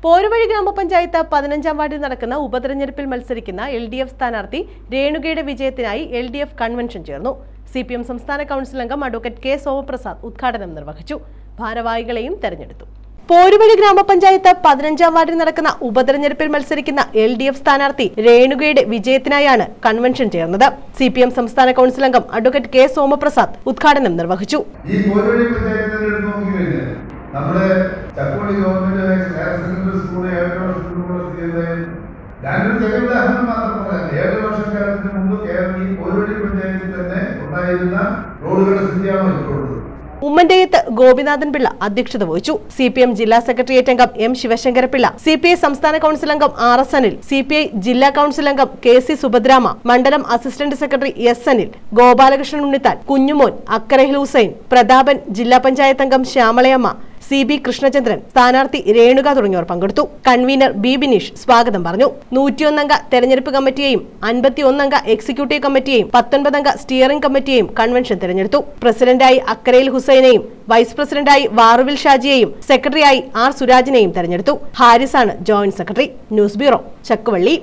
പോരുവഴി ഗ്രാമപഞ്ചായത്ത് പതിനഞ്ചാം വാർഡിൽ നടക്കുന്ന ഉപതെരഞ്ഞെടുപ്പിൽ മത്സരിക്കുന്ന എൽ ഡി എഫ് സ്ഥാനാർത്ഥി രേണുകയുടെ വിജയത്തിനായി എൽ ഡി എഫ് കൺവെൻഷൻ ചേർന്നു സി പി എം സംസ്ഥാന കൗൺസിൽ അംഗം അഡ്വക്കേറ്റ് കെ സോമപ്രസാദ് ഉദ്ഘാടനം നിർവഹിച്ചു ഭാരവാഹികളെയും തെരഞ്ഞെടുത്തു പോരുവഴി ഗ്രാമപഞ്ചായത്ത് പതിനഞ്ചാം വാർഡിൽ നടക്കുന്ന ഉപതെരഞ്ഞെടുപ്പിൽ മത്സരിക്കുന്ന എൽ ഡി എഫ് സ്ഥാനാർത്ഥി രേണുകയുടെ വിജയത്തിനായാണ് കൺവെൻഷൻ ചേർന്നത് സി പി എം സംസ്ഥാന കൗൺസിൽ അംഗം അഡ്വക്കേറ്റ് കെ സോമപ്രസാദ് ഉദ്ഘാടനം നിർവഹിച്ചു ഈ പോരുവഴി പഞ്ചായത്ത് തെരഞ്ഞെടുപ്പ് നോക്കിക്കഴിഞ്ഞാൽ നമ്മുടെ Chakkoli government higher secondary school ഏഴര വർഷത്തിന് മുമ്പ് സ്ഥിതി ചെയ്തത് ഞാനൊരു ചെറിയ ഉദാഹരണം മാത്രം പറയാം ഏഴ് വർഷക്കാലത്തിന് മുമ്പ് കേരളം ഈ പോരുവഴി പഞ്ചായത്തിൽ തന്നെ ഉണ്ടായിരുന്ന റോഡുകളുടെ സ്ഥിതിയാണോ ഇപ്പോഴുള്ളത് ഉമ്മന്റെയത്ത് ഗോപിനാഥൻ പിള്ള അധ്യക്ഷത വഹിച്ചു സി പി എം ജില്ലാ സെക്രട്ടേറിയറ്റ് അംഗം M Sivasankarapillai C P I സംസ്ഥാന കൗൺസിൽ അംഗം R S Anil C P I ജില്ലാ കൗൺസിൽ അംഗം കെ സി സുഭദ്രാമ മണ്ഡലം assistant secretary S Anil Gopalakrishnan Unnithan Kunjumon Akkarayil Hussain Prathapan ജില്ലാ പഞ്ചായത്ത് അംഗം ശ്യാമളയമ്മ സി ബി കൃഷ്ണചന്ദ്രൻ സ്ഥാനാർത്ഥി രേണുക തുടങ്ങിയവർ പങ്കെടുത്തു കൺവീനർ ബി ബിനീഷ് സ്വാഗതം പറഞ്ഞു നൂറ്റിയൊന്നംഗ തെരഞ്ഞെടുപ്പ് കമ്മിറ്റിയെയും അൻപത്തിയൊന്നംഗ എക്സിക്യൂട്ടീവ് കമ്മിറ്റിയെയും പത്തൊൻപതംഗ സ്റ്റിയറിംഗ് കമ്മിറ്റിയെയും കൺവെൻഷൻ തെരഞ്ഞെടുത്തു പ്രസിഡന്റായി അക്കരയിൽ ഹുസൈനെയും വൈസ് പ്രസിഡന്റായി വാറുവിൽ ഷാജിയെയും സെക്രട്ടറിയായി ആർ സുരാജിനെയും തെരഞ്ഞെടുത്തു ഹാരിസാണ് joint secretary news bureau Chakkuvalli